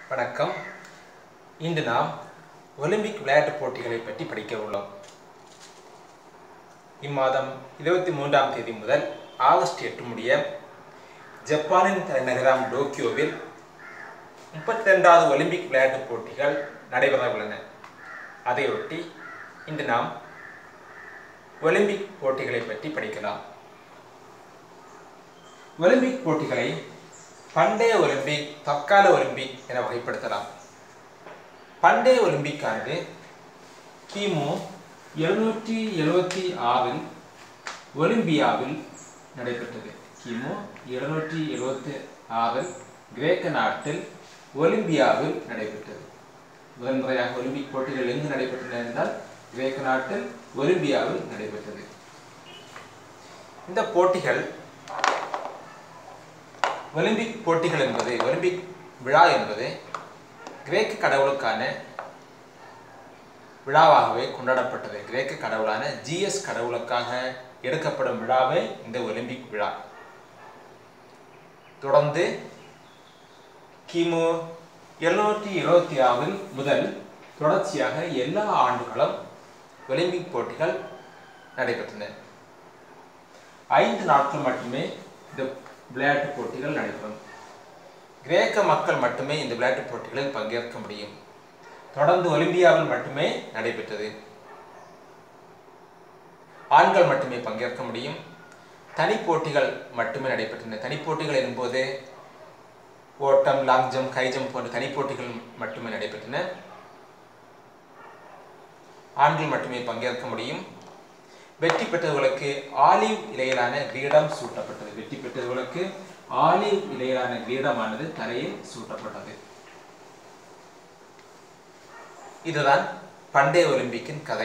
வணக்கம் இன்று நாம் ஒலிம்பிக் விளையாட்டுப் போட்டிகளை பற்றி படிக்க உள்ளோம் இம்மாதம் இருபத்தி மூன்றாம் தேதி முதல் ஆகஸ்ட் எட்டு முடிய ஜப்பானின் தலைநகரம் டோக்கியோவில் முப்பத்தி ரெண்டாவது ஒலிம்பிக் விளையாட்டுப் போட்டிகள் நடைபெற உள்ளன அதையொட்டி இன்று நாம் ஒலிம்பிக் போட்டிகளை பற்றி படிக்கலாம் ஒலிம்பிக் போட்டிகளை பண்டைய ஒலிம்பிக் தற்கால ஒலிம்பிக் என வகைப்படுத்தலாம் பண்டைய ஒலிம்பிக்கானது கிமு எழுநூற்றி எழுபத்தி ஆறில் ஒலிம்பியாவில் நடைபெற்றது கிமு எழுநூற்றி எழுபத்தி ஆறில் கிரேக்க நாட்டில் ஒலிம்பியாவில் நடைபெற்றது முதன் முறையாக ஒலிம்பிக் போட்டிகள் எங்கு நடைபெற்றன என்றால் கிரேக்க நாட்டில் ஒலிம்பியாவில் நடைபெற்றது இந்த போட்டிகள் ஒலிம்பிக் போட்டிகள் என்பது ஒலிம்பிக் விழா என்பது கிரேக்க கடவுளுக்கான விழாவாகவே கொண்டாடப்பட்டது கிரேக்க கடவுளான ஜிஎஸ் கடவுளுக்காக எடுக்கப்படும் விழாவே இந்த ஒலிம்பிக் விழா தொடர்ந்து கிமு எழுநூற்றி இருபத்தி ஆறில் முதல் தொடர்ச்சியாக எல்லா ஆண்டுகளும் ஒலிம்பிக் போட்டிகள் நடைபெற்றன ஐந்து நாட்கள் மட்டுமே இந்த விளையாட்டுப் போட்டிகள் நடைபெறும் கிரேக்க மக்கள் மட்டுமே இந்த விளையாட்டுப் போட்டிகளில் பங்கேற்க முடியும் தொடர்ந்து ஒலிம்பியாவில் மட்டுமே நடைபெற்றது ஆண்கள் மட்டுமே பங்கேற்க முடியும் தனி போட்டிகள் மட்டுமே நடைபெற்றன தனி போட்டிகள் என்போது ஓட்டம் லாங் ஜம்ப் ஹை ஜம்ப் போன்ற தனி போட்டிகள் மட்டுமே நடைபெற்றன ஆண்கள் மட்டுமே பங்கேற்க முடியும் வெற்றி பெற்றவர்களுக்கு ஆலிவ் இலையிலான கிரீடம் சூட்டப்பட்டது வெற்றி பெற்றவர்களுக்கு ஆலிவ் இலையிலான கிரீடமானது தரையில் சூட்டப்பட்டது இதுதான் பண்டைய ஒலிம்பிக்கின் கதை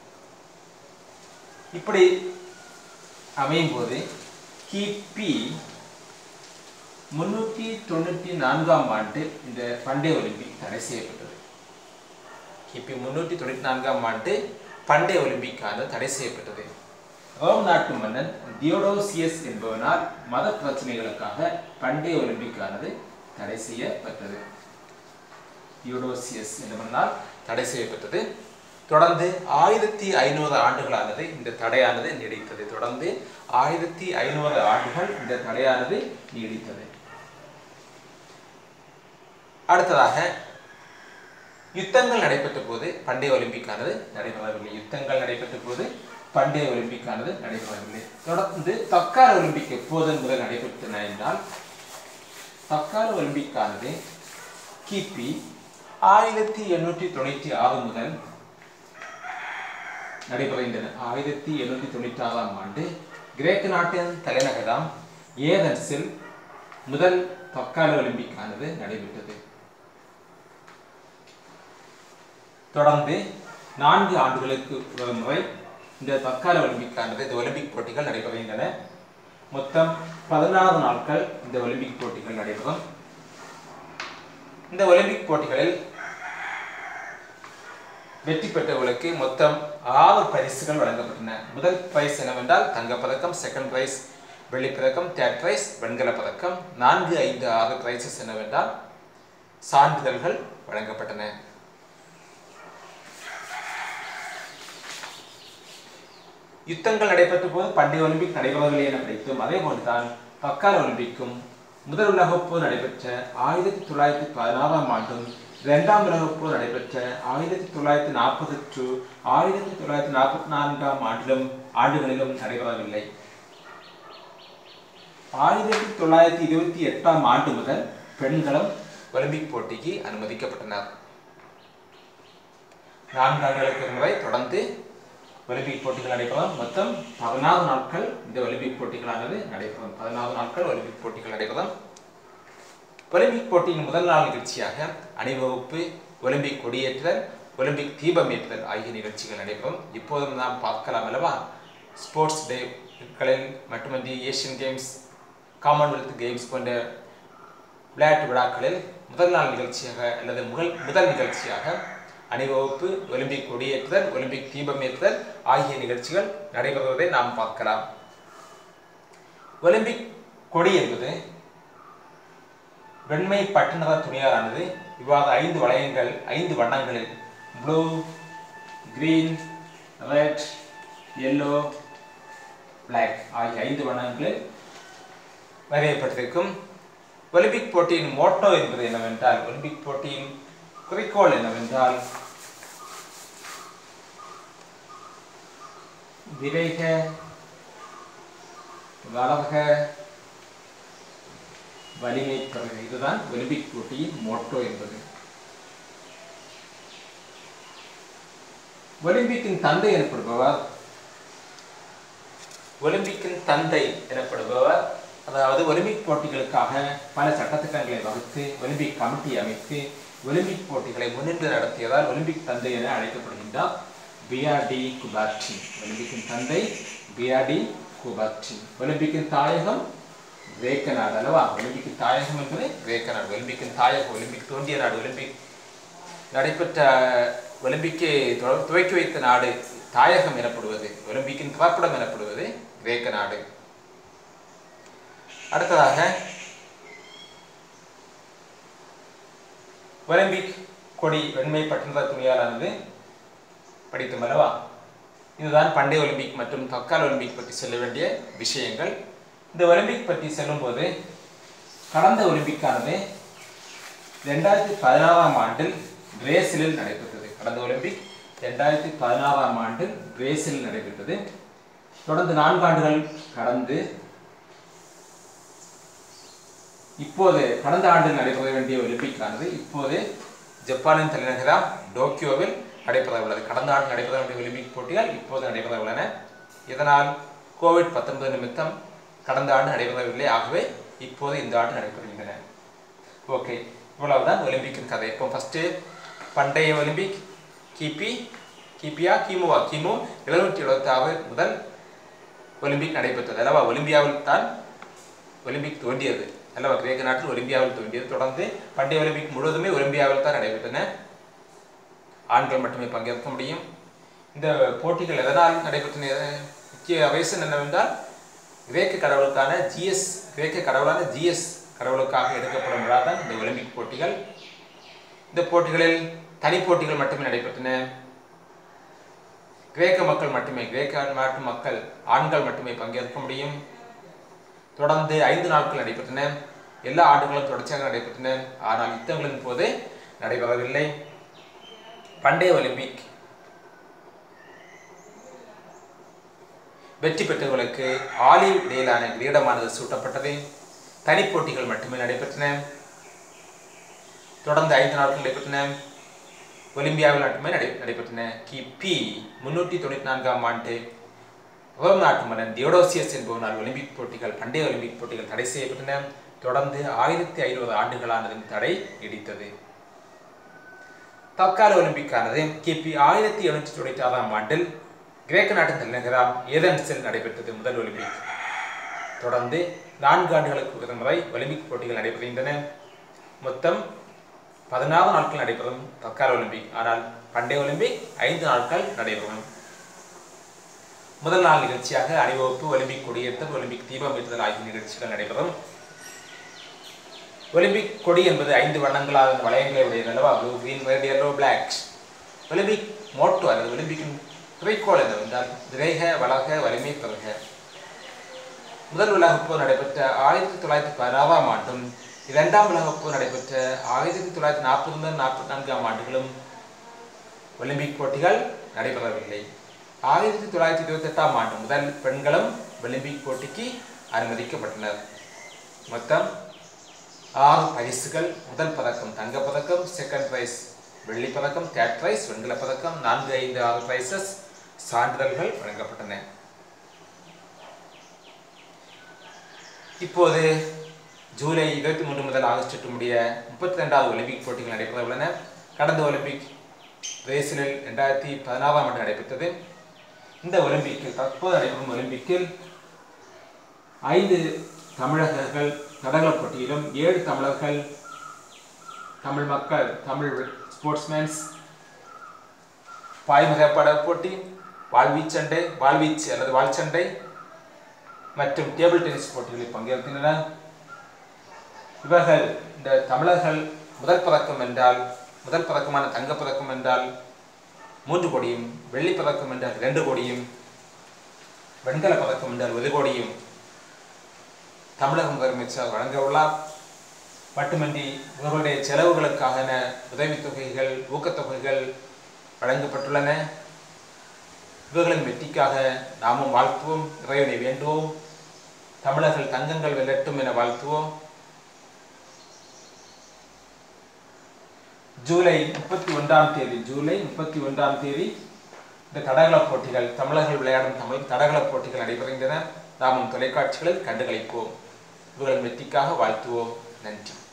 இப்படி அமையும் போது கிபி முன்னூற்றி தொண்ணூற்றி நான்காம் ஆண்டு இந்த பண்டைய ஒலிம்பிக் தடை செய்யப்பட்டது கிபி முன்னூற்றி தொண்ணூற்றி நான்காம் ஆண்டு பண்டைய ஒலிம்பிக்கானது தடை செய்யப்பட்டது ரோம் நாட்டு மன்னன் தியோடோசியஸ் என்பவனால் மத பிரச்சனைகளுக்காக பண்டைய ஒலிம்பிக்கானது தடை செய்யப்பட்டது தியோடோசியஸ் என்பவனால் தடை செய்யப்பட்டது தொடர்ந்து ஆயிரத்தி ஐநூறு ஆண்டுகளானது இந்த தடையானது நீடித்தது தொடர்ந்து ஆயிரத்தி ஐநூறு ஆண்டுகள் இந்த தடையானது நீடித்தது அடுத்ததாக யுத்தங்கள் நடைபெற்ற போது பண்டைய ஒலிம்பிக்கானது நடைபெறவில்லை யுத்தங்கள் நடைபெற்ற போது பண்டைய ஒலிம்பிக்கானது நடைபெறவில்லை தொடர்ந்து தக்கால ஒலிம்பிக் எப்போது முதல் நடைபெற்றன என்றால் தக்கால ஒலிம்பிக்கானது கிபி ஆயிரத்தி எண்ணூற்றி தொண்ணூற்றி ஆறு முதல் நடைபெறுகின்றன ஆயிரத்தி எண்ணூற்றி தொண்ணூற்றி ஆறாம் ஆண்டு கிரேக்க நாட்டின் தலைநகரம் ஏதன்ஸில் முதல் தக்கால ஒலிம்பிக்கானது நடைபெற்றது தொடர்ந்து நான்கு ஆண்டுகளுக்கு ஒரு முறை இந்த தற்கால ஒலிம்பிக்கானது இந்த ஒலிம்பிக் போட்டிகள் நடைபெறுகின்றன மொத்தம் பதினாறு நாட்கள் இந்த ஒலிம்பிக் போட்டிகள் நடைபெறும் இந்த ஒலிம்பிக் போட்டிகளில் வெற்றி பெற்றவர்களுக்கு மொத்தம் ஆறு பரிசுகள் வழங்கப்பட்டன முதல் பிரைஸ் என்னவென்றால் தங்கப்பதக்கம் செகண்ட் பிரைஸ் வெள்ளிப்பதக்கம் தேர்ட் பிரைஸ் வெண்கல பதக்கம் நான்கு ஐந்து ஆறு பிரைசஸ் என்னவென்றால் சான்றிதழ்கள் வழங்கப்பட்டன யுத்தங்கள் நடைபெற்ற போது பண்டைய ஒலிம்பிக் நடைபெறவில்லை என படித்தோம் அதே போன்றுதான் தக்கால ஒலிம்பிக்கும் முதல் உலகப் போர் நடைபெற்ற ஆயிரத்தி தொள்ளாயிரத்தி பதினாறாம் ஆண்டும் இரண்டாம் உலகப் போர் நடைபெற்ற ஆயிரத்தி தொள்ளாயிரத்தி நாற்பது டு ஆயிரத்தி தொள்ளாயிரத்தி நாற்பத்தி நான்காம் ஆண்டிலும் ஆண்டுகளிலும் நடைபெறவில்லை ஆயிரத்தி தொள்ளாயிரத்தி இருபத்தி எட்டாம் ஆண்டு முதல் பெண்களும் ஒலிம்பிக் போட்டிக்கு அனுமதிக்கப்பட்டனர் நான்கு ஆண்டுகளுக்கு முறை தொடர்ந்து ஒலிம்பிக் போட்டிகள் நடைபெறும் மொத்தம் பதினாறு நாட்கள் இந்த ஒலிம்பிக் போட்டிகளானது நடைபெறும் பதினாறு நாட்கள் ஒலிம்பிக் போட்டிகள் நடைபெறும் ஒலிம்பிக் போட்டியின் முதல் நாள் நிகழ்ச்சியாக அணிவகுப்பு ஒலிம்பிக் கொடியேற்றுதல் ஒலிம்பிக் தீபம் ஏற்றுதல் ஆகிய நிகழ்ச்சிகள் நடைபெறும் இப்போதும் நாம் பார்க்கலாம் அல்லவா ஸ்போர்ட்ஸ் டேக்களில் மட்டுமன்றி ஏசியன் கேம்ஸ் காமன்வெல்த் கேம்ஸ் போன்ற விளையாட்டு விழாக்களில் முதல் நாள் நிகழ்ச்சியாக அல்லது முதல் முதல் நிகழ்ச்சியாக அணிவகுப்பு ஒலிம்பிக் கொடியேற்றுதல் ஒலிம்பிக் தீபம் ஏற்றுதல் ஆகிய நிகழ்ச்சிகள் நடைபெறுவதை நாம் பார்க்கலாம் ஒலிம்பிக் கொடி என்பது வெண்மை பட்டு நிற துணியாலானது இவ்வாறு ஐந்து வளையங்கள் ஐந்து வண்ணங்களில் blue green red yellow black ஆகிய ஐந்து வண்ணங்களில் வரையப்பட்டிருக்கும் ஒலிம்பிக் போட்டியின் மோட்டோ என்பது என்னவென்றால் ஒலிம்பிக் போட்டியின் குறிக்கோள் என்னவென்றால் விரைக வளர்க வலிமை பெறுக இதுதான் ஒலிம்பிக் போட்டியின் மோட்டோ என்பது ஒலிம்பிக்கின் தந்தை எனப்படுபவர் ஒலிம்பிக்கின் தந்தை எனப்படுபவர் அதாவது ஒலிம்பிக் போட்டிகளுக்காக பல சட்டத்திட்டங்களை வகுத்து ஒலிம்பிக் கமிட்டி அமைத்து ஒலிம்பிக் போட்டிகளை முன்னின்று நடத்தியதால் ஒலிம்பிக் தந்தை என அழைக்கப்படுகின்றார் பிஆர்டி குபார்டி ஒலிம்பிக்கின் தந்தை பிஆர்டி குபார்டி ஒலிம்பிக்கின் தாயகம் கிரேக்க நாடு அல்லவா ஒலிம்பிக்கின் தாயகம் என்பது கிரேக்க நாடு ஒலிம்பிக்கின் தாயகம் ஒலிம்பிக் தோன்றிய நாடு ஒலிம்பிக் நடைபெற்ற ஒலிம்பிக்கை துவ- துவக்கி வைத்த நாடு தாயகம் எனப்படுவது ஒலிம்பிக்கின் பிறப்பிடம் எனப்படுவது கிரேக்க நாடு அடுத்ததாக ஒலிம்பிக் கொடி வெண்மை பட்டுநிற துணியாலானது படித்தோம் அல்லவா இதுதான் பண்டைய ஒலிம்பிக் மற்றும் தற்கால ஒலிம்பிக் பற்றி சொல்ல வேண்டிய விஷயங்கள் இந்த ஒலிம்பிக் பற்றி சொல்லும்போது கடந்த ஒலிம்பிக்கானது ரெண்டாயிரத்தி பதினாறாம் ஆண்டில் பிரேசிலில் நடைபெற்றது கடந்த ஒலிம்பிக் ரெண்டாயிரத்தி பதினாறாம் ஆண்டில் பிரேசிலில் நடைபெற்றது தொடர்ந்து நான்கு ஆண்டுகள் கடந்து இப்போது கடந்த ஆண்டில் நடைபெற வேண்டிய ஒலிம்பிக்கானது இப்போது ஜப்பானின் தலைநகரம் டோக்கியோவில் நடைபெற உள்ளது கடந்த ஆண்டு நடைபெற வேண்டிய ஒலிம்பிக் போட்டிகள் இப்போது நடைபெற உள்ளன இதனால் கோவிட் 19 நிமித்தம் கடந்த ஆண்டு நடைபெறவில்லை ஆகவே இப்போது இந்த ஆண்டு நடைபெறுகின்றன ஓகே இவ்வளவுதான் ஒலிம்பிக்கின் கதை இப்போ ஃபர்ஸ்ட் பண்டைய ஒலிம்பிக் கிபி கிபியா கிமுவா கிமு எழுநூற்றி எழுபத்தி ஆறு முதல் ஒலிம்பிக் நடைபெற்றது அல்லவா ஒலிம்பியாவில் தான் ஒலிம்பிக் தோன்றியது அல்லவா கிரேக்க நாட்டில் ஒலிம்பியாவில் தோன்றியது தொடர்ந்து பண்டைய ஒலிம்பிக் முழுவதுமே ஒலிம்பியாவில் தான் நடைபெற்றன ஆண்கள் மட்டுமே பங்கேற்க முடியும் இந்த போட்டிகள் எதனால் நடைபெற்றன எத- முக்கிய ரீசன் என்னவென்றால் கிரேக்க கடவுளுக்கான ஜிஎஸ் கிரேக்க கடவுளான ஜிஎஸ் கடவுளுக்காக எடுக்கப்படும் விழா தான் இந்த ஒலிம்பிக் போட்டிகள் இந்த போட்டிகளில் தனி போட்டிகள் மட்டுமே நடைபெற்றன கிரேக்க மக்கள் மட்டுமே கிரேக்க நாட்டு மக்கள் ஆண்கள் மட்டுமே பங்கேற்க முடியும் தொடர்ந்து ஐந்து நாட்கள் நடைபெற்றன எல்லா ஆண்டுகளும் தொடர்ச்சியாக நடைபெற்றன ஆனால் யுத்தங்களின் போது நடைபெறவில்லை பண்டைய ஒலிம்பிக் வெற்றி பெற்றவர்களுக்கு ஆலிவ் இடையிலான கிரீடமானது சூட்டப்பட்டது தனிப் போட்டிகள் மட்டுமே நடைபெற்றன தொடர்ந்து ஐந்து நாட்கள் நடைபெற்றன ஒலிம்பியாவில் மட்டுமே நடை நடைபெற்றன கிபி முன்னூற்றி தொண்ணூற்றி நான்காம் ஆண்டு ரோம் நாட்டு மன்னன் தியோடோசியஸ் என்பவனால் ஒலிம்பிக் போட்டிகள் பண்டைய ஒலிம்பிக் போட்டிகள் தடை செய்யப்பட்டன தொடர்ந்து ஆயிரத்தி ஐநூறு ஆண்டுகளானதின் தடை நீடித்தது தற்கால ஒலிம்பிக்கானது கிபி ஆயிரத்தி எழுநூற்றி தொண்ணூற்றி ஆறாம் ஆண்டில் கிரேக்க நாட்டின் தலைநகரம் ஏதென்ஸில் நடைபெற்றது முதல் ஒலிம்பிக் தொடர்ந்து நான்கு ஆண்டுகளுக்கு ஒரு முறை ஒலிம்பிக் போட்டிகள் நடைபெறுகின்றன மொத்தம் பதினாறு நாட்கள் நடைபெறும் தற்கால ஒலிம்பிக் ஆனால் பண்டைய ஒலிம்பிக் ஐந்து நாட்கள் நடைபெறும் முதல் நாள் நிகழ்ச்சியாக அணிவகுப்பு ஒலிம்பிக் கொடியேற்றல் ஒலிம்பிக் தீபம் ஏற்றுதல் ஆகிய நிகழ்ச்சிகள் நடைபெறும் ஒலிம்பிக் கொடி என்பது ஐந்து வண்ணங்களாக வளையங்களை உடையது அல்லவா blue green red yellow black Olympic motto அல்லது ஒலிம்பிக்கின் குறிக்கோள் என்னவென்றால் விரைக வளர்க வலிமை பெறுக முதல் உலகப் போர் நடைபெற்ற ஆயிரத்தி தொள்ளாயிரத்தி பதினாறாம் ஆண்டும் இரண்டாம் உலகப் போர் நடைபெற்ற ஆயிரத்தி தொள்ளாயிரத்தி நாற்பது முதல் நாற்பத்தி நான்காம் ஆண்டுகளும் ஒலிம்பிக் போட்டிகள் நடைபெறவில்லை ஆயிரத்தி தொள்ளாயிரத்தி இருபத்தி எட்டாம் ஆண்டு முதல் பெண்களும் ஒலிம்பிக் போட்டிக்கு அனுமதிக்கப்பட்டனர் மொத்தம் ஆறு பரிசுகள் முதல் பதக்கம் தங்கப் பதக்கம் செகண்ட் பிரைஸ் வெள்ளி பதக்கம் தேர்ட் பிரைஸ் வெண்கலப் பதக்கம் நான்கு ஐந்து ஆறு பிரைசஸ் சான்றிதழ்கள் வழங்கப்பட்டன இப்போது ஜூலை இருபத்தி மூன்று முதல் ஆகஸ்ட் எட்டு முடிய முப்பத்தி ரெண்டாவது ஒலிம்பிக் போட்டிகள் நடைபெற உள்ளன கடந்த ஒலிம்பிக் பிரேசிலில் ரெண்டாயிரத்தி பதினாறாம் ஆண்டு நடைபெற்றது இந்த ஒலிம்பிக்கில் தற்போது நடைபெறும் ஒலிம்பிக்கில் ஐந்து தமிழகர்கள் தடகள போட்டியிலும் ஏழு தமிழர்கள் தமிழ் மக்கள் தமிழ் ஸ்போர்ட்ஸ்மேன்ஸ் பாய்மரப்பட போட்டி வாழ்வீச்சண்டை வாழ்வீச்சு அல்லது வாழ்ச்சண்டை மற்றும் டேபிள் டென்னிஸ் போட்டிகளில் பங்கேற்கின்றனர் இவர்கள் இந்த இந்த தமிழர்கள் முதல் பதக்கம் என்றால் முதல் பதக்கமான தங்கப் பதக்கம் என்றால் மூன்று கோடியும் வெள்ளி பதக்கம் என்றால் இரண்டு கோடியும் வெண்கல பதக்கம் என்றால் ஒரு கோடியும் தமிழக முதலமைச்சர் வழங்க உள்ளார் மட்டுமின்றி இவர்களுடைய செலவுகளுக்கான உதவித்தொகைகள் ஊக்கத்தொகைகள் வழங்கப்பட்டுள்ளன இவர்களின் வெற்றிக்காக நாமும் வாழ்த்துவோம் இறைவனை வேண்டுவோம் தமிழர்கள் தங்கங்கள் வெல்லட்டும் என வாழ்த்துவோம் ஜூலை முப்பத்தி ஒன்றாம் தேதி ஜூலை முப்பத்தி ஒன்றாம் தேதி இந்த தடகள போட்டிகள் தமிழர்கள் விளையாடும் தமிழ் தடகள போட்டிகள் நடைபெறுகின்றன நாமும் தொலைக்காட்சிகளில் கண்டுகளிப்போம் இவர்களின் வெற்றிக்காக வாழ்த்துவோம் நன்றி